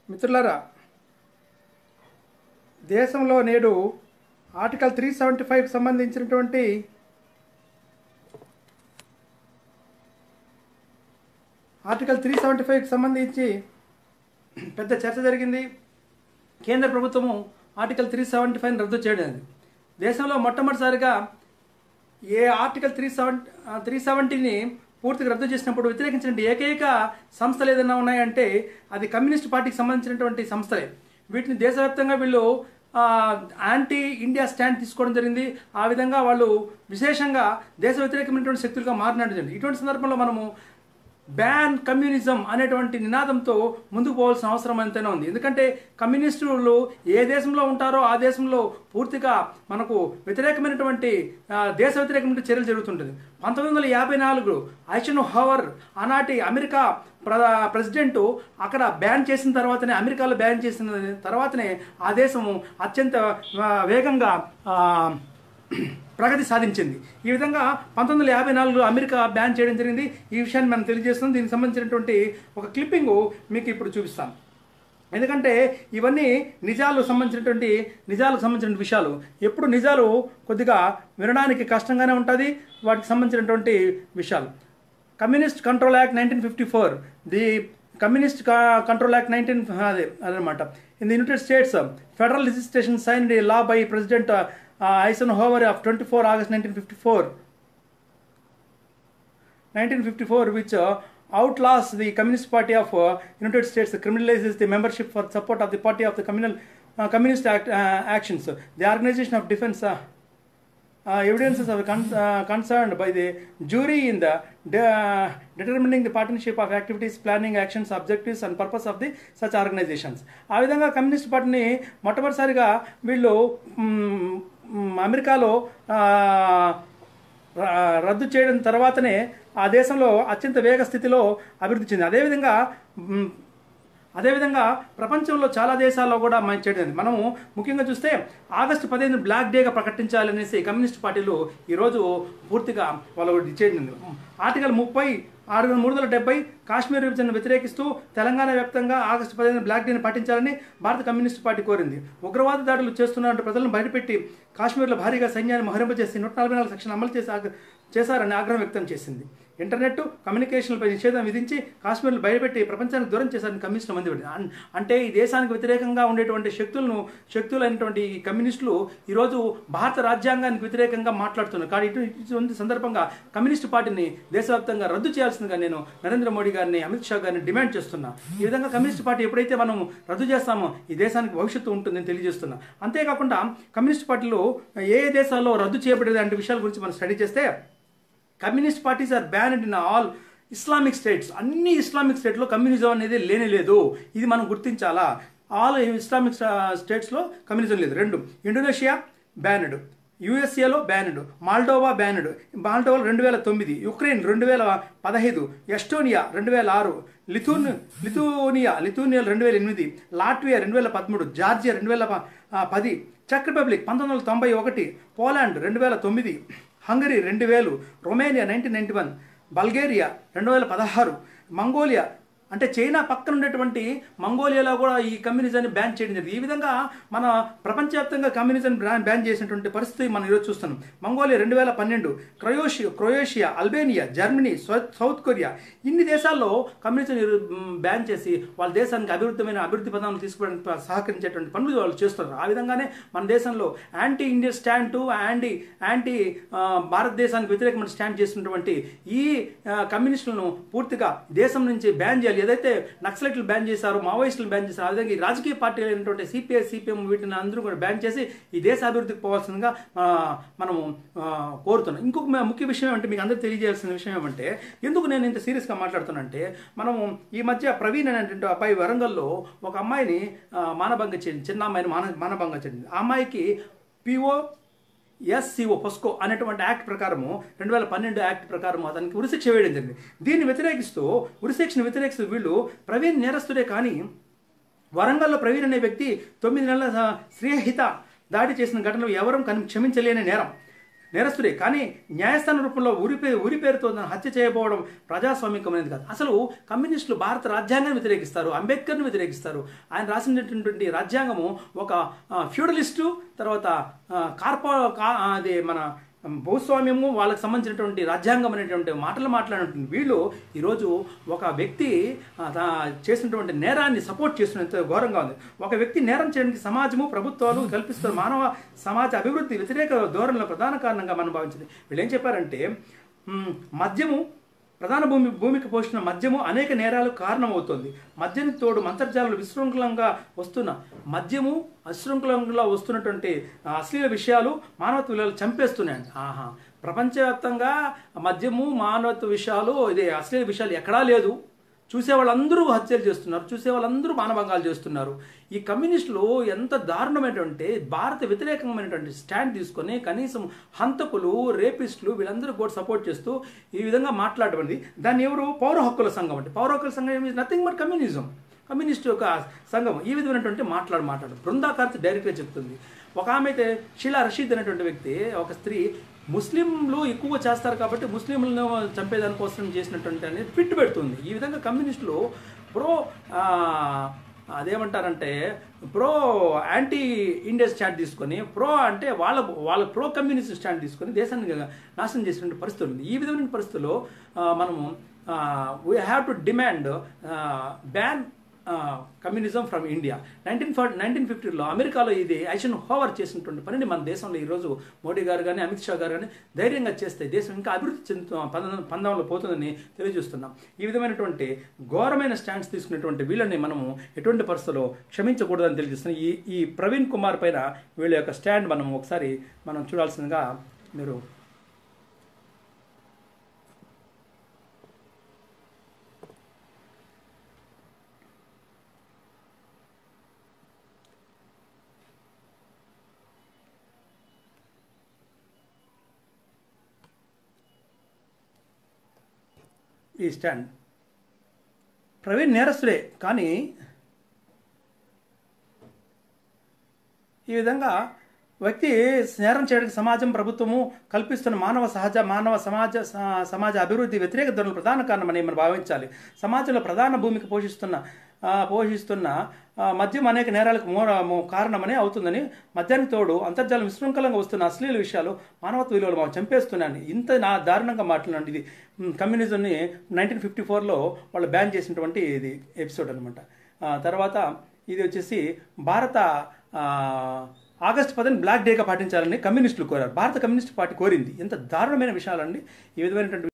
మిత్రులారా దేశంలో నేడు ఆర్టికల్ త్రీ సెవెంటీ ఫైవ్ సంబంధించినటువంటి ఆర్టికల్ త్రీ సెవెంటీ ఫైవ్కి సంబంధించి పెద్ద చర్చ జరిగింది కేంద్ర ప్రభుత్వము ఆర్టికల్ త్రీ సెవెంటీ ఫైవ్ రద్దు చేయడం జరిగింది. దేశంలో మొట్టమొదటిసారిగా ఏ ఆర్టికల్ త్రీ సెవెన్ త్రీ సెవెంటీని పూర్తిగా రద్దు చేసినప్పుడు వ్యతిరేకించిన ఏకైక సంస్థలు ఏదైనా ఉన్నాయంటే అది కమ్యూనిస్ట్ పార్టీకి సంబంధించినటువంటి సంస్థలే వీటిని దేశవ్యాప్తంగా వీళ్ళు ఆ, యాంటీ ఇండియా స్టాండ్ తీసుకోవడం జరిగింది ఆ విధంగా వాళ్ళు విశేషంగా దేశ వ్యతిరేకమైనటువంటి శక్తులుగా మారినట్టు జరిగింది ఇటువంటి సందర్భంలో మనము బ్యాన్ కమ్యూనిజం అనేటువంటి నినాదంతో ముందుకు పోవాల్సిన అవసరం ఎంతైనా ఉంది ఎందుకంటే కమ్యూనిస్టులు ఏ దేశంలో ఉంటారో ఆ దేశంలో పూర్తిగా మనకు వ్యతిరేకమైనటువంటి ఆ, దేశ వ్యతిరేకమైన చర్యలు జరుగుతుంటుంది పంతొమ్మిది వందల యాభై నాలుగు ఐషన్ హవర్ ఆనాటి అమెరికా ప్ర ప్రెసిడెంట్ అక్కడ బ్యాన్ చేసిన తర్వాతనే అమెరికాలో బ్యాన్ చేసిన తర్వాతనే ఆ దేశము అత్యంత ఆ, వేగంగా ఆ, ప్రగతి సాధించింది ఈ విధంగా పంతొమ్మిది వందల యాభై నాలుగులో అమెరికా బ్యాన్ చేయడం జరిగింది ఈ విషయాన్ని మనం తెలియజేస్తున్నాం దీనికి సంబంధించినటువంటి ఒక క్లిప్పింగ్ మీకు ఇప్పుడు చూపిస్తాను ఎందుకంటే ఇవన్నీ నిజాలు సంబంధించినటువంటి నిజాలకు సంబంధించిన విషయాలు ఎప్పుడు నిజాలు కొద్దిగా వినడానికి కష్టంగానే ఉంటుంది వాటికి సంబంధించినటువంటి విషయాలు communist control act nineteen fifty four the communist control act nineteen అదే అదనమాట in the United States federal legislation sign law by president Eisenhower of twenty four August nineteen fifty four 1954, which uh, outlaws the Communist Party of uh, United States, criminalizes the membership for support of the party of the communal, uh, communist act, uh, actions. The Organization of Defense uh, uh, evidences are con- uh, concerned by the jury in the de- determining the partnership of activities, planning, actions, objectives and purpose of the such organizations. ఆ విధంగా communist పార్టీని మొట్టమొదటిసారిగా వీళ్ళు మ్, మ్, అమెరికాలో ఆ, ర- రద్దు చేయడం తర్వాతనే ఆ దేశంలో అత్యంత వేగ స్థితిలో అభివృద్ధి చెందింది అదేవిధంగా మ్, అదేవిధంగా ప్రపంచంలో చాలా దేశాల్లో కూడా మనం చేయడం జరిగింది. మనము ముఖ్యంగా చూస్తే ఆగస్టు పదిహేను బ్లాక్ డేగా ప్రకటించాలనేసి కమ్యూనిస్ట్ పార్టీలు ఈరోజు పూర్తిగా వాళ్ళు చేయడం జరిగింది. ఆర్టికల్ ముప్పై ఆరు వేల మూడు వందల డెబ్బై కాశ్మీర్ విభజనను వ్యతిరేకిస్తూ తెలంగాణ వ్యాప్తంగా ఆగస్టు పదిహేను బ్లాక్ డేని పాటించాలని భారత కమ్యూనిస్ట్ పార్టీ కోరింది ఉగ్రవాద దాడులు చేస్తున్న ప్రజలను బయటపెట్టి కాశ్మీర్లో భారీగా సైన్యాన్ని మహరింపజేసి నూట నలభై నాలుగు సెక్షన్ అమలు చేసి ఆగ్ర- చేశారని ఆగ్రహం వ్యక్తం చేసింది ఇంటర్నెట్ కమ్యూనికేషన్లపై నిషేధం విధించి కాశ్మీర్ను బయటపెట్టి ప్రపంచానికి దూరం చేశారని కమ్యూనిస్టులు మంది అన్- అంటే ఈ దేశానికి వ్యతిరేకంగా ఉండేటువంటి శక్తులను శక్తులైనటువంటి ఈ కమ్యూనిస్టులు ఈరోజు భారత రాజ్యాంగానికి వ్యతిరేకంగా మాట్లాడుతున్నారు కానీ ఇటు ఇటువంటి సందర్భంగా కమ్యూనిస్ట్ పార్టీని దేశవ్యాప్తంగా రద్దు చేయాల్సిందిగా నేను నరేంద్ర మోడీ గారిని అమిత్ షా గారిని డిమాండ్ చేస్తున్నా ఈ విధంగా కమ్యూనిస్ట్ పార్టీ ఎప్పుడైతే మనం రద్దు చేస్తామో ఈ దేశానికి భవిష్యత్తు ఉంటుందని తెలియజేస్తున్నా అంతేకాకుండా కమ్యూనిస్ట్ పార్టీలు ఏ ఏ దేశాల్లో రద్దు చేయబడేది అంటే విషయాల గురించి మనం స్టడీ చేస్తే communist parties are banned in all Islamic states అన్ని ఇస్లామిక్ స్టేట్లో కమ్యూనిజం అనేది లేనే లేదు ఇది మనం గుర్తించాలా ఆల్ ఇస్లామిక్ స్టేట్స్లో కమ్యూనిజం లేదు రెండు ఇండోనేషియా బ్యానడ్ యుఎస్ఏలో బ్యానడ్ మాల్డోవా బ్యానడ్ మాల్డోవా రెండు వేల తొమ్మిది యుక్రెయిన్ రెండు వేల పదహైదు ఎస్టోనియా రెండు వేల ఆరు లిథూన్ లిథూనియా లిథూనియా రెండు వేల ఎనిమిది లాట్వియా రెండు వేల పదమూడు జార్జియా రెండు వేల ప- ఆ, పది చెక్ రిపబ్లిక్ పంతొమ్మిది వందల తొంభై ఒకటి పోలాండ్ రెండు వేల తొమ్మిది హంగరీ రెండు వేలు Romania nineteen ninety one Bulgaria రెండు వేల పదహారు మంగోలియా అంటే చైనా పక్కన ఉండేటువంటి మంగోలియాలో కూడా ఈ కమ్యూనిజాన్ని బ్యాన్ చేయడం జరిగింది ఈ విధంగా మన ప్రపంచవ్యాప్తంగా కమ్యూనిజం బ్యాన్ బ్యాన్ చేసినటువంటి పరిస్థితి మనం ఈరోజు చూస్తున్నాం మంగోలియా రెండు వేల పన్నెండు Croatia Croatia Albania Germany south south Korea ఇన్ని దేశాల్లో కమ్యూనిజం ఇరు- మ్, బ్యాన్ చేసి వాళ్ళ దేశానికి అభివృద్ధమైన అభివృద్ధి పదాలను తీసుకోవడానికి ప- సహకరించేటువంటి పనులు వాళ్ళు చేస్తున్నారు ఆ విధంగానే మన దేశంలో anti India stand to anti anti ఆ, భారతదేశానికి వ్యతిరేకమైన స్టాండ్ చేసినటువంటి ఈ ఆ, కమ్యూనిస్టులను పూర్తిగా దేశం నుంచి బ్యాన్ చేయాలి ఏదైతే నక్సలైట్లు బ్యాన్ చేశారో మావోయిస్టులు బ్యాన్ చేశారో ఆ విధంగా ఈ రాజకీయ పార్టీలు అయినటువంటి సిపిఐ సిపిఎం వీటిని అందరూ కూడా బ్యాన్ చేసి ఈ దేశ అభివృద్ధికి పోవాల్సిందిగా ఆ, మనము ఆ, కోరుతున్నాం ఇంకొక మ- ముఖ్య విషయం ఏమంటే మీకు అందరూ తెలియజేయాల్సిన విషయం ఏమంటే ఎందుకు నేను ఇంత సీరియస్గా మాట్లాడుతున్నానంటే మనము ఈ మధ్య ప్రవీణ్ అనేటువంటి అబ్బాయి వరంగల్లో ఒక అమ్మాయిని ఆ, మానభంగ చేయండి చిన్న అమ్మాయిని మాన మానభంగ చేయండి ఆ అమ్మాయికి పిఓ ఎస్సీఓ పొస్కో అనేటువంటి యాక్ట్ ప్రకారము రెండు వేల పన్నెండు యాక్ట్ ప్రకారం అతనికి ఉరిశిక్ష వేయడం జరిగింది దీన్ని వ్యతిరేకిస్తూ ఉరిశిక్షను వ్యతిరేకిస్తూ వీళ్ళు ప్రవీణ్ నేరస్తుడే కానీ వరంగల్లో ప్రవీణ్ అనే వ్యక్తి తొమ్మిది నెలల స- శ్రీహిత దాడి చేసిన ఘటనలో ఎవరూ కని క్షమించలేని నేరం నేరస్తుడే కానీ న్యాయస్థానం రూపంలో ఊరి పేరు ఊరి పేరుతో దాన్ని హత్య చేయకపోవడం ప్రజాస్వామ్యం అనేది కాదు అసలు కమ్యూనిస్టులు భారత రాజ్యాంగాన్ని వ్యతిరేకిస్తారు అంబేద్కర్ని వ్యతిరేకిస్తారు ఆయన రాసినటువంటి రాజ్యాంగము ఒక ఫ్యూడలిస్టు తర్వాత ఆ, కార్పో కా- అది మన భూస్వామ్యము వాళ్ళకి సంబంధించినటువంటి రాజ్యాంగం అనేటువంటి మాటలు మాట్లాడినటువంటి వీళ్ళు ఈరోజు ఒక వ్యక్తి ఆ, తా- చేసినటువంటి నేరాన్ని సపోర్ట్ చేస్తున్నంత ఘోరంగా ఉంది ఒక వ్యక్తి నేరం చేయడానికి సమాజము ప్రభుత్వాలు కల్పిస్తున్న మానవ సమాజ అభివృద్ధి వ్యతిరేక ధోరణిలో ప్రధాన కారణంగా మనం భావించింది వీళ్ళు ఏం చెప్పారంటే మ్, మద్యము ప్రధాన భూమి భూమికి పోషిన మద్యము అనేక నేరాలకు కారణమవుతుంది మద్యం తోడు మంతర్జాలు విశృంఖలంగా వస్తున్న మద్యము అశృంఖలంగా వస్తున్నటువంటి ఆ, అశ్లీల విషయాలు మానవత్వ విలువలు చంపేస్తున్నాయండి ఆహా ప్రపంచవ్యాప్తంగా మద్యము మానవత్వ విషయాలు ఇది అశ్లీల విషయాలు ఎక్కడా లేదు చూసే వాళ్ళందరూ హత్యలు చేస్తున్నారు చూసే వాళ్ళందరూ మానభంగాలు చేస్తున్నారు ఈ కమ్యూనిస్టులు ఎంత దారుణమైనటువంటి భారత వ్యతిరేకమైనటువంటి స్టాండ్ తీసుకొని కనీసం హంతకులు రేపిస్టులు వీళ్ళందరూ కూడా సపోర్ట్ చేస్తూ ఈ విధంగా మాట్లాడబడింది దాన్ని ఎవరు పౌర హక్కుల సంఘం అంటే పౌర హక్కుల సంఘం is nothing but communism communist యొక్క సంఘం ఈ విధమైనటువంటి మాట్లాడు మాట్లాడు బృందాకార్తి డైరెక్ట్గా చెప్తుంది ఒక ఆమె అయితే షీలా రషీద్ అనేటువంటి వ్యక్తి ఒక స్త్రీ ముస్లింలు ఎక్కువ చేస్తారు కాబట్టి ముస్లింలను చంపేదానికోసం చేసినటువంటి అనేది ట్విట్ పెడుతుంది ఈ విధంగా కమ్యూనిస్టులు ప్రో ఆ, అదేమంటారంటే ప్రో యాంటీ ఇండియా స్టాండ్ తీసుకొని ప్రో అంటే వాళ్ళ వాళ్ళ ప్రో కమ్యూనిస్ట్ స్టాండ్ తీసుకొని దేశాన్ని నాశనం చేసినటువంటి పరిస్థితి ఉంది ఈ విధమైన పరిస్థితుల్లో ఆ, మనము we have to demand ban communism from India nineteen four nineteen ఫిఫ్టీలో అమెరికాలో ఇది ఐషన్ హోవర్ చేసినటువంటి పనిని మన దేశంలో ఈరోజు మోడీ గారు కానీ అమిత్ షా గారు కానీ ధైర్యంగా చేస్తే దేశం ఇంకా అభివృద్ధి చెందుతూ పంద- పందంలో పోతుందని తెలియజేస్తున్నాం ఈ విధమైనటువంటి ఘోరమైన స్టాండ్స్ తీసుకున్నటువంటి వీళ్ళని మనము ఎటువంటి పరిస్థితుల్లో క్షమించకూడదని తెలియజేస్తున్నాం ఈ ఈ ప్రవీణ్ కుమార్ పైన వీళ్ళ యొక్క స్టాండ్ మనం ఒకసారి మనం చూడాల్సిందిగా మీరు ఈ స్టాండ్ ప్రవీణ్ నేరస్తుడే కానీ ఈ విధంగా వ్యక్తి నేరం చేయడానికి సమాజం ప్రభుత్వము కల్పిస్తున్న మానవ సహజ మానవ సమాజ స- సమాజ అభివృద్ధి వ్యతిరేక ధోరణులు ప్రధాన కారణమని మనం భావించాలి సమాజంలో ప్రధాన భూమికి పోషిస్తున్న ఆ, పోషిస్తున్న ఆ, మద్యం అనేక నేరాలకు మూల మూ- కారణమని అవుతుందని మద్యానికి తోడు అంతర్జాలం విశృంఖలంగా వస్తున్న అశ్లీల విషయాలు మానవత్వ విలువలు మనం చంపేస్తున్నాను ఇంత నా దారుణంగా మాట్లాడండి ఇది మ్, కమ్యూనిజంని నైన్టీన్ ఫిఫ్టీ ఫోర్లో వాళ్ళు బ్యాన్ చేసినటువంటి ఇది ఎపిసోడ్ అనమాట తర్వాత ఇది వచ్చేసి భారత ఆ, ఆగస్టు పదిని బ్లాక్ డేగా పాటించాలని కమ్యూనిస్టులు కోరారు భారత కమ్యూనిస్ట్ పార్టీ కోరింది ఎంత దారుణమైన విషయాలండి ఈ విధమైనటువంటి